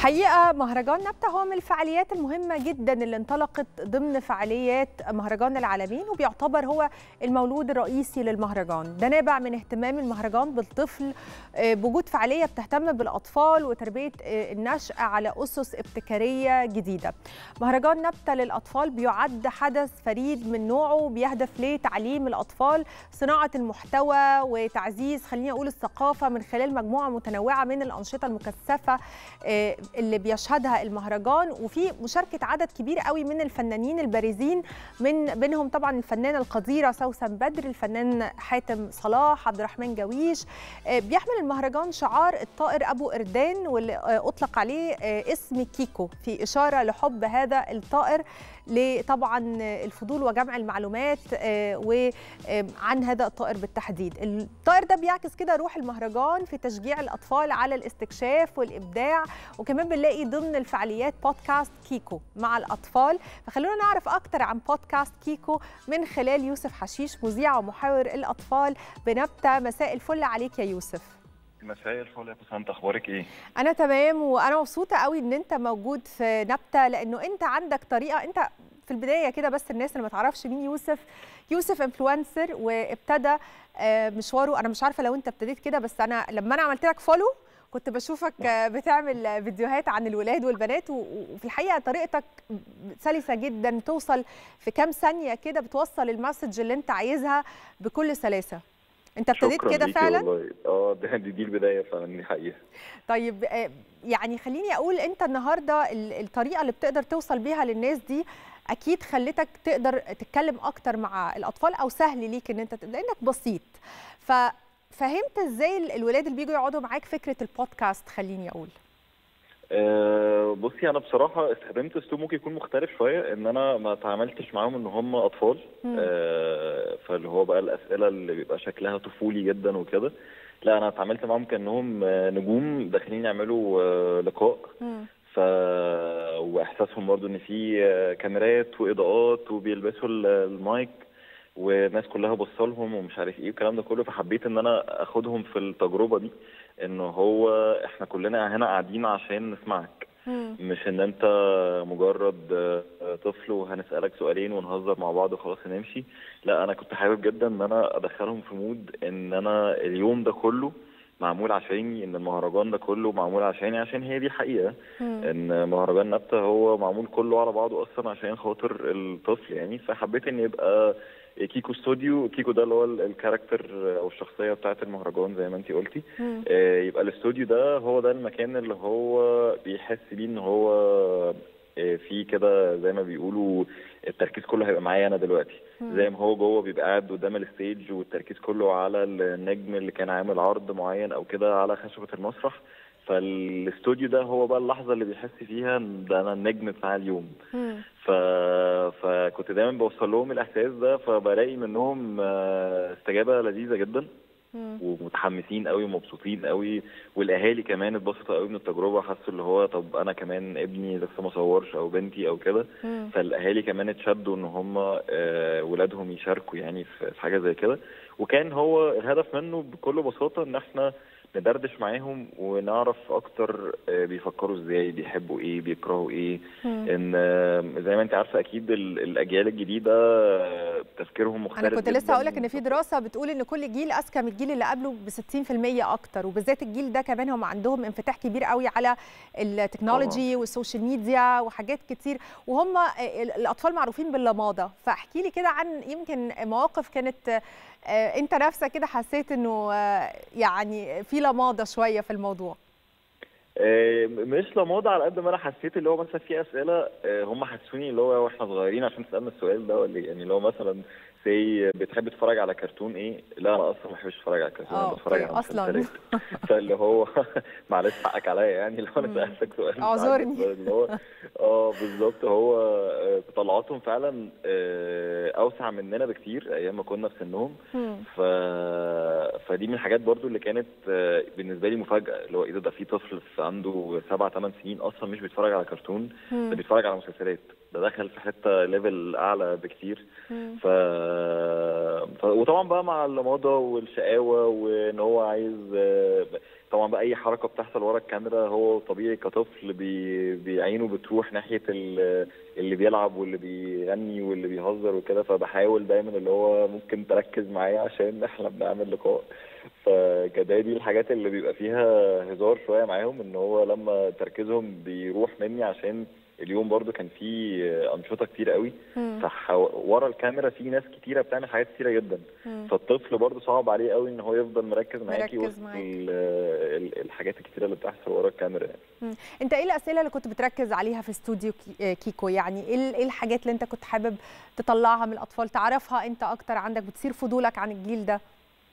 الحقيقه مهرجان نبته هو من الفعاليات المهمه جدا اللي انطلقت ضمن فعاليات مهرجان العالمين وبيعتبر هو المولود الرئيسي للمهرجان ده نابع من اهتمام المهرجان بالطفل بوجود فعاليه بتهتم بالاطفال وتربيه النشء على اسس ابتكاريه جديده مهرجان نبته للاطفال بيعد حدث فريد من نوعه بيهدف لتعليم الاطفال صناعه المحتوى وتعزيز خليني اقول الثقافه من خلال مجموعه متنوعه من الانشطه المكثفه اللي بيشهدها المهرجان وفي مشاركه عدد كبير قوي من الفنانين البارزين من بينهم طبعا الفنانه القديره سوسن بدر الفنان حاتم صلاح عبد الرحمن جويش بيحمل المهرجان شعار الطائر ابو اردان واللي اطلق عليه اسم كيكو في اشاره لحب هذا الطائر لطبعا الفضول وجمع المعلومات وعن هذا الطائر بالتحديد الطائر ده بيعكس كده روح المهرجان في تشجيع الاطفال على الاستكشاف والابداع وكمان بنلاقي ضمن الفعاليات بودكاست كيكو مع الاطفال فخلونا نعرف اكتر عن بودكاست كيكو من خلال يوسف حشيش مذيع ومحاور الاطفال بنبته مساء الفل عليك يا يوسف مساء الفل يا بسنت اخبارك ايه انا تمام وانا مبسوطه قوي ان انت موجود في نبته لانه انت عندك طريقه انت في البدايه كده بس الناس اللي ما تعرفش مين يوسف يوسف انفلونسر وابتدى مشواره انا مش عارفه لو انت ابتديت كده بس انا لما انا عملت لك فولو كنت بشوفك بتعمل فيديوهات عن الولاد والبنات وفي الحقيقه طريقتك سلسه جدا توصل في كام ثانيه كده بتوصل المسج اللي انت عايزها بكل سلاسه انت ابتديت كده فعلا اه دي, دي البدايه فعلا دي حقيقه طيب يعني خليني اقول انت النهارده الطريقه اللي بتقدر توصل بيها للناس دي اكيد خلتك تقدر تتكلم اكتر مع الاطفال او سهل ليك ان انت لانك بسيط ففهمت ازاي الولاد اللي بيجوا يقعدوا معاك فكره البودكاست خليني اقول أه بصي انا بصراحه استخدمت اسلوب ممكن يكون مختلف شويه ان انا ما تعاملتش معاهم ان هم اطفال أه فاللي هو بقى الاسئله اللي بيبقى شكلها طفولي جدا وكده لا انا اتعاملت معاهم كانهم نجوم داخلين يعملوا أه لقاء ف واحساسهم برضو ان في كاميرات واضاءات وبيلبسوا المايك والناس كلها بصلهم ومش عارف ايه والكلام ده كله فحبيت ان انا اخدهم في التجربه دي ان هو احنا كلنا هنا قاعدين عشان نسمعك مم. مش ان انت مجرد طفل وهنسالك سؤالين ونهزر مع بعض وخلاص نمشي لا انا كنت حابب جدا ان انا ادخلهم في مود ان انا اليوم ده كله معمول عشاني ان المهرجان ده كله معمول عشاني عشان هي دي الحقيقه مم. ان مهرجان نبته هو معمول كله على بعضه اصلا عشان خاطر الطفل يعني فحبيت ان يبقى كيكو ستوديو كيكو ده اللي هو الكاركتر او الشخصيه بتاعه المهرجان زي ما انت قلتي آه يبقى الاستوديو ده هو ده المكان اللي هو بيحس بيه ان هو آه في كده زي ما بيقولوا التركيز كله هيبقى معايا انا دلوقتي مم. زي ما هو جوه بيبقى قاعد قدام الستيج والتركيز كله على النجم اللي كان عامل عرض معين او كده على خشبه المسرح فالاستوديو ده هو بقى اللحظه اللي بيحس فيها ده انا النجم بتاع اليوم ف... فكنت دايما بوصل لهم الاحساس ده فبلاقي منهم استجابه لذيذه جدا مم. ومتحمسين قوي ومبسوطين قوي والاهالي كمان اتبسطوا قوي من التجربه حسوا اللي هو طب انا كمان ابني لسه ما صورش او بنتي او كده فالاهالي كمان اتشدوا ان هم ولادهم يشاركوا يعني في حاجه زي كده وكان هو الهدف منه بكل بساطه ان احنا ندردش معاهم ونعرف اكتر بيفكروا ازاي بيحبوا ايه بيكرهوا ايه مم. ان زي ما انت عارفه اكيد الاجيال الجديده تفكيرهم مختلف انا كنت لسه هقول لك ان في دراسه بتقول ان كل جيل اذكى من الجيل اللي قبله ب 60% اكتر وبالذات الجيل ده كمان هم عندهم انفتاح كبير قوي على التكنولوجي والسوشيال ميديا وحاجات كتير وهم الاطفال معروفين باللماضه فاحكي لي كده عن يمكن مواقف كانت انت نفسك كده حسيت انه يعني في لماضه شويه في الموضوع مش لماضه على قد ما انا حسيت اللي هو مثلا في اسئله هم حسوني اللي هو واحنا صغيرين عشان تسالنا السؤال ده ولا يعني اللي هو مثلا سي بتحب تتفرج على كرتون ايه؟ لا انا اصلا ما بحبش اتفرج على كرتون انا بتفرج على اصلا فاللي هو معلش حقك عليا يعني لو انا سالتك سؤال اعذرني اللي هو اه بالظبط هو طلعاتهم فعلا اوسع مننا بكتير ايام ما كنا في سنهم ف... فدي من الحاجات برضو اللي كانت بالنسبه لي مفاجاه اللي هو ايه ده في طفل عنده سبع ثمان سنين اصلا مش بيتفرج على كرتون ده بيتفرج على مسلسلات ده دخل في حته ليفل اعلى بكتير ف ف... وطبعا بقى مع الموضه والشقاوه وان هو عايز آه، طبعا بقى اي حركه بتحصل ورا الكاميرا هو طبيعي كطفل بي... بعينه بتروح ناحيه ال... اللي بيلعب واللي بيغني واللي بيهزر وكده فبحاول دايما اللي هو ممكن تركز معايا عشان احنا بنعمل لقاء فكده دي الحاجات اللي بيبقى فيها هزار شويه معاهم ان هو لما تركيزهم بيروح مني عشان اليوم برضو كان فيه انشطه كتير قوي مم. فورا الكاميرا في ناس كتيره بتعمل حاجات كتيره جدا مم. فالطفل برضو صعب عليه قوي ان هو يفضل مركز معاكي مركز وسط معاك. ال- ال- الحاجات الكتيره اللي بتحصل ورا الكاميرا يعني. انت ايه الاسئله اللي كنت بتركز عليها في استوديو كي- آه، كيكو يعني ايه ال- ايه الحاجات اللي انت كنت حابب تطلعها من الاطفال تعرفها انت اكتر عندك بتصير فضولك عن الجيل ده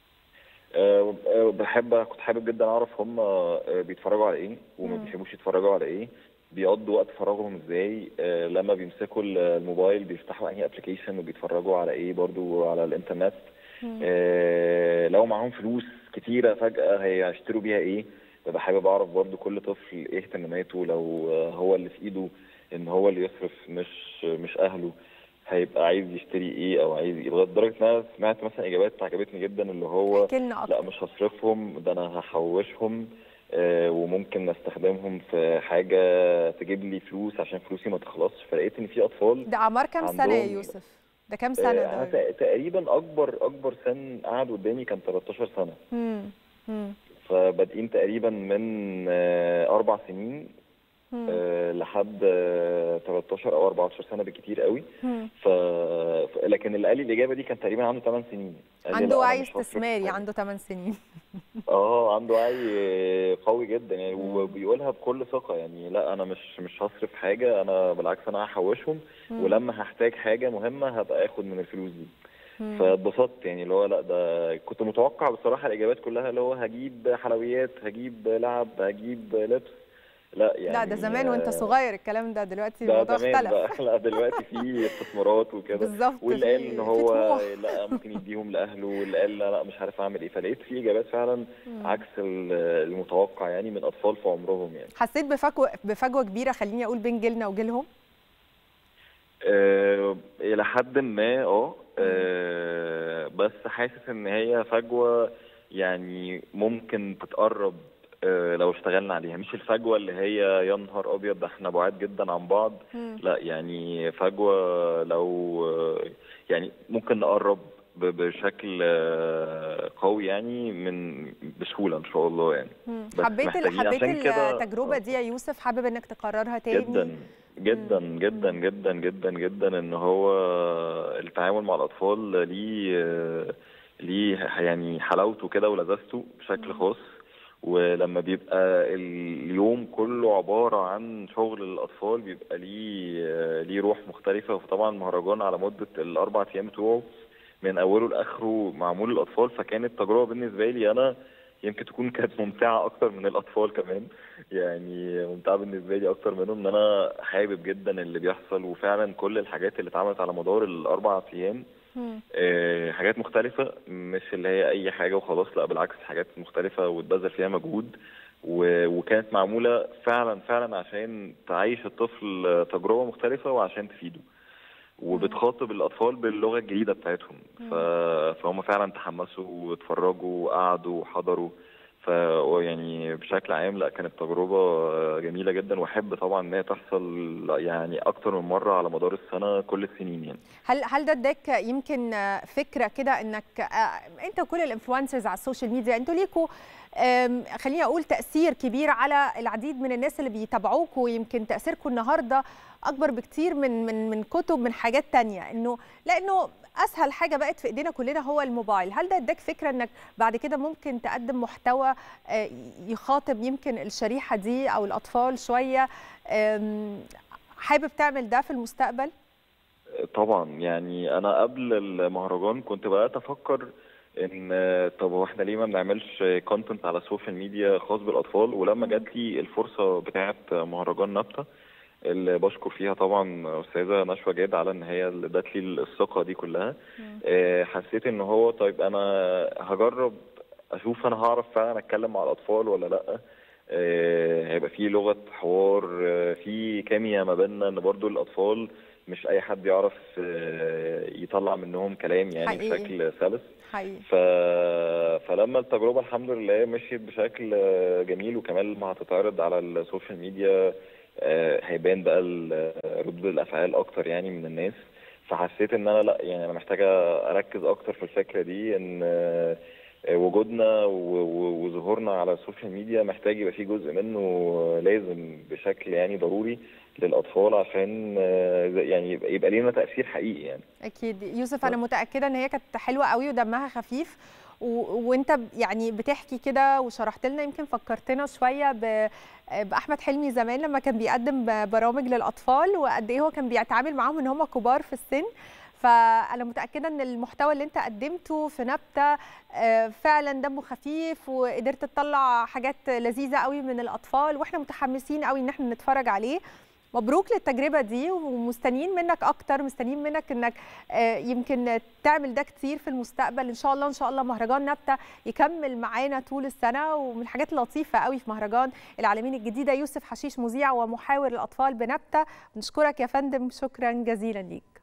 أه آه، بحب كنت حابب جدا اعرف هم آه، بيتفرجوا على ايه وما مم. بيحبوش يتفرجوا على ايه بيقضوا وقت فراغهم ازاي آه، لما بيمسكوا ال- الموبايل بيفتحوا انهي ابلكيشن وبيتفرجوا على ايه برضو على الانترنت مم. آه، لو معاهم فلوس كتيرة فجأة هيشتروا بيها ايه ببقى حابب اعرف برضو كل طفل ايه اهتماماته لو آه، هو اللي في ايده ان هو اللي يصرف مش مش اهله هيبقى عايز يشتري ايه او عايز ايه لغايه درجه ان انا سمعت مثلا اجابات عجبتني جدا اللي هو احكي لنا لا اكتر مش هصرفهم ده انا هحوشهم آه، وممكن استخدمهم في حاجه تجيب لي فلوس عشان فلوسي ما تخلصش فلقيت ان في اطفال ده اعمار كام سنه يا عندهم- يوسف ده كام سنه آه، أنا ده تق- تقريبا اكبر اكبر سن قعد قدامي كان 13 سنه مم. مم. فبادئين تقريبا من آه، اربع سنين مم. آه، لحد آه، 13 او 14 سنه بالكتير قوي مم. ف... ف- لكن اللي قال لي الاجابه دي كان تقريبا عنده 8 سنين قال لي عنده لا، أنا وعي مش هصرف استثماري حاجة. عنده 8 سنين اه عنده وعي قوي جدا يعني مم. وبيقولها بكل ثقه يعني لا انا مش مش هصرف حاجه انا بالعكس انا هحوشهم مم. ولما هحتاج حاجه مهمه هبقى اخد من الفلوس دي مم. فاتبسطت يعني اللي هو لا ده كنت متوقع بصراحه الاجابات كلها اللي هو هجيب حلويات هجيب لعب هجيب لبس لا يعني لا ده زمان وانت آه، صغير الكلام ده دلوقتي ده الموضوع زمان اختلف بقى لا دلوقتي في استثمارات وكده بالظبط واللي قال في- ان في هو طموح. لا ممكن يديهم لاهله واللي قال لا لا مش عارف اعمل ايه فلقيت في اجابات فعلا مم. عكس ال- المتوقع يعني من اطفال في عمرهم يعني حسيت بفجوه بفجوه كبيره خليني اقول بين جيلنا وجيلهم آه، الى حد ما اه آه، بس حاسس ان هي فجوه يعني ممكن تتقرب آه، لو اشتغلنا عليها مش الفجوه اللي هي يا نهار ابيض ده احنا بعاد جدا عن بعض مم. لا يعني فجوه لو آه، يعني ممكن نقرب ب- بشكل آه، قوي يعني من بسهوله ان شاء الله يعني مم. بس حبيت ال- محتاجين حبيت عشان كده- التجربه آه. دي يا يوسف حابب انك تكررها تاني جدا جدا جدا جدا جدا جدا ان هو التعامل مع الاطفال ليه ليه يعني حلاوته كده ولذته بشكل خاص ولما بيبقى اليوم كله عبارة عن شغل الأطفال بيبقى ليه ليه روح مختلفة فطبعا المهرجان على مدة الأربع أيام بتوعه من أوله لآخره معمول للأطفال فكانت تجربة بالنسبة لي أنا يمكن تكون كانت ممتعة أكتر من الأطفال كمان يعني ممتعة بالنسبة لي أكتر منهم إن أنا حابب جدا اللي بيحصل وفعلا كل الحاجات اللي اتعملت على مدار الأربع أيام مم. آه، حاجات مختلفة مش اللي هي أي حاجة وخلاص لا بالعكس حاجات مختلفة واتبذل فيها مجهود و- وكانت معمولة فعلا فعلا عشان تعيش الطفل تجربة مختلفة وعشان تفيده وبتخاطب الأطفال باللغة الجديدة بتاعتهم ف... فهم فعلا تحمسوا واتفرجوا وقعدوا وحضروا ف يعني بشكل عام لا كانت تجربة جميلة جدا واحب طبعا ان هي تحصل يعني اكتر من مرة على مدار السنة كل السنين يعني هل هل ده اداك يمكن آه، فكره كده انك آه، انت وكل الانفلونسرز على السوشيال ميديا انتوا ليكوا آم، خليني اقول تاثير كبير على العديد من الناس اللي بيتابعوكوا ويمكن تاثيركم النهارده اكبر بكتير من من من كتب من حاجات تانية انه لانه اسهل حاجه بقت في ايدينا كلنا هو الموبايل هل ده اداك فكره انك بعد كده ممكن تقدم محتوى آه، يخاطب يمكن الشريحه دي او الاطفال شويه آم، حابب تعمل ده في المستقبل طبعا يعني انا قبل المهرجان كنت بدات افكر ان طب هو احنا ليه ما بنعملش كونتنت على السوشيال ميديا خاص بالاطفال ولما جات لي الفرصه بتاعه مهرجان نبته اللي بشكر فيها طبعا استاذه نشوى جاد على ان هي اللي ادت لي الثقه دي كلها آه، حسيت ان هو طيب انا هجرب اشوف انا هعرف فعلا اتكلم مع الاطفال ولا لا آه، هيبقى في لغه حوار آه، في كيمياء ما بيننا ان برضو الاطفال مش اي حد يعرف آه، يطلع منهم كلام يعني حقيقي. بشكل سلس حقيقي ف... فلما التجربة الحمد لله مشيت بشكل آه، جميل وكمان لما هتتعرض على السوشيال ميديا آه، هيبان بقى ال- ردود الأفعال أكتر يعني من الناس فحسيت إن أنا لأ يعني أنا محتاجة أركز أكتر في الفكرة دي إن آه، وجودنا و- و- وظهورنا على السوشيال ميديا محتاج يبقى فيه جزء منه لازم بشكل يعني ضروري للأطفال عشان آه، يعني يبقى, يبقى لينا تأثير حقيقي يعني اكيد يوسف انا متاكده ان هي كانت حلوه قوي ودمها خفيف و... وانت ب- يعني بتحكي كده وشرحت لنا يمكن فكرتنا شويه ب... باحمد حلمي زمان لما كان بيقدم ب- برامج للاطفال وقد ايه هو كان بيتعامل معاهم ان هم كبار في السن فانا متاكده ان المحتوى اللي انت قدمته في نبته آه، فعلا دمه خفيف وقدرت تطلع حاجات لذيذه قوي من الاطفال واحنا متحمسين قوي ان احنا نتفرج عليه مبروك للتجربه دي ومستنيين منك اكتر مستنيين منك انك آه، يمكن تعمل ده كتير في المستقبل ان شاء الله ان شاء الله مهرجان نبته يكمل معانا طول السنه ومن الحاجات اللطيفه قوي في مهرجان العالمين الجديده يوسف حشيش مذيع ومحاور الاطفال بنبته نشكرك يا فندم شكرا جزيلا ليك